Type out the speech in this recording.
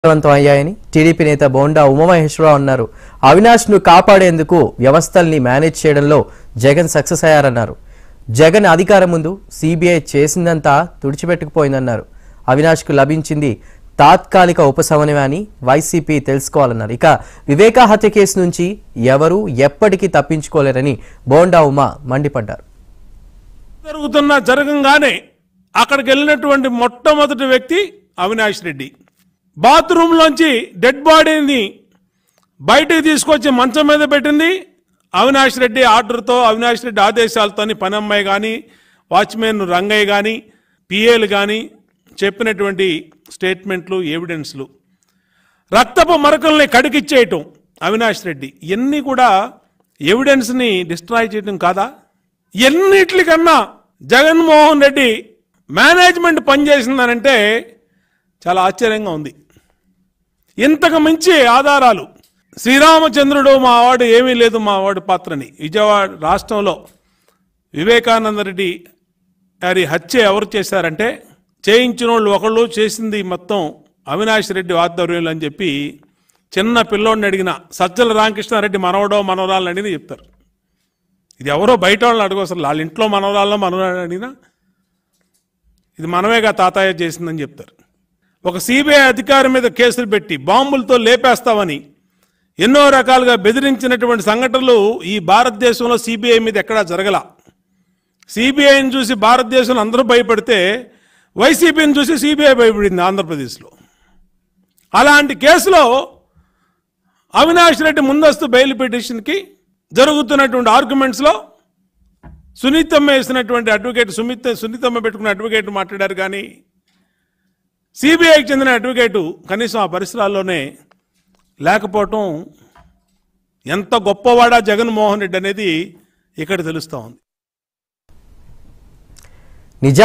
విజయవంతం అయ్యాయని టీడీపీ నేత బోండా ఉమామహేశ్వరరావు అన్నారు అవినాష్ ను కాపాడేందుకు వ్యవస్థల్ని మేనేజ్ చేయడంలో జగన్ సక్సెస్ అయ్యారన్నారు జగన్ అధికారం ముందు సిబిఐ చేసిందంతా తుడిచిపెట్టుకుపోయిందన్నారు అవినాష్ కు లభించింది తాత్కాలిక ఉపశమనమే అని వైసీపీ తెలుసుకోవాలన్నారు ఇక వివేకా హత్య కేసు నుంచి ఎవరూ ఎప్పటికీ తప్పించుకోలేరని బోండా ఉమా మండిపడ్డారు జరుగుతున్న జరగంగానే అక్కడికి వెళ్ళినటువంటి మొట్టమొదటి వ్యక్తి అవినాష్ రెడ్డి బాత్రూంలోంచి డెడ్ బాడీని బయటికి తీసుకొచ్చి మంచం మీద పెట్టింది అవినాష్ రెడ్డి ఆర్డర్తో అవినాష్ రెడ్డి ఆదేశాలతోని పనమ్మాయి కానీ వాచ్మెన్ రంగయ్య కానీ పిఏలు కానీ చెప్పినటువంటి స్టేట్మెంట్లు ఎవిడెన్స్లు రక్తపు మరకల్ని కడిగిచ్చేయటం అవినాష్ రెడ్డి ఇవన్నీ కూడా ఎవిడెన్స్ని డిస్ట్రాయ్ చేయటం కాదా ఎన్నిట్లికన్నా జగన్మోహన్ రెడ్డి మేనేజ్మెంట్ పనిచేసిందనంటే చాలా ఆశ్చర్యంగా ఉంది ఇంతకు మించి ఆధారాలు శ్రీరామచంద్రుడు మా వాడు ఏమీ లేదు మా వాడి పాత్రని విజయవాడ రాష్ట్రంలో వివేకానంద రెడ్డి గారి హత్య ఎవరు చేశారంటే చేయించిన వాళ్ళు ఒకళ్ళు చేసింది మొత్తం అవినాష్ రెడ్డి ఆధ్వర్యంలో అని చెప్పి చిన్న పిల్లోడిని అడిగిన సజ్జల రామకృష్ణారెడ్డి మనవడో మనవరాలని అడిగిన చెప్తారు ఇది ఎవరో బయట వాళ్ళని అడగవసరం వాళ్ళ ఇంట్లో మనవరాల్లో మనవరాలు అడిగినా ఇది మనమేగా తాతయ్య చేసిందని చెప్తారు ఒక సిబిఐ అధికారి మీద కేసులు పెట్టి బాంబులతో లేపేస్తామని ఎన్నో రకాలుగా బెదిరించినటువంటి సంఘటనలు ఈ భారతదేశంలో సిబిఐ మీద ఎక్కడా జరగల సిబిఐని చూసి భారతదేశంలో అందరూ భయపడితే వైసీపీని చూసి సిబిఐ భయపడింది ఆంధ్రప్రదేశ్లో అలాంటి కేసులో అవినాష్ రెడ్డి ముందస్తు బెయిల్ పిటిషన్కి జరుగుతున్నటువంటి ఆర్గ్యుమెంట్స్లో సునీతమ్మ వేసినటువంటి అడ్వకేట్ సుమిత్ సునీతమ్మ పెట్టుకున్న అడ్వకేట్ మాట్లాడారు కానీ సిబిఐకి చెందిన అడ్వకేటు కనీసం ఆ పరిసరాల్లోనే లేకపోవటం ఎంత గొప్పవాడా జగన్మోహన్ రెడ్డి అనేది ఇక్కడ తెలుస్తూ ఉంది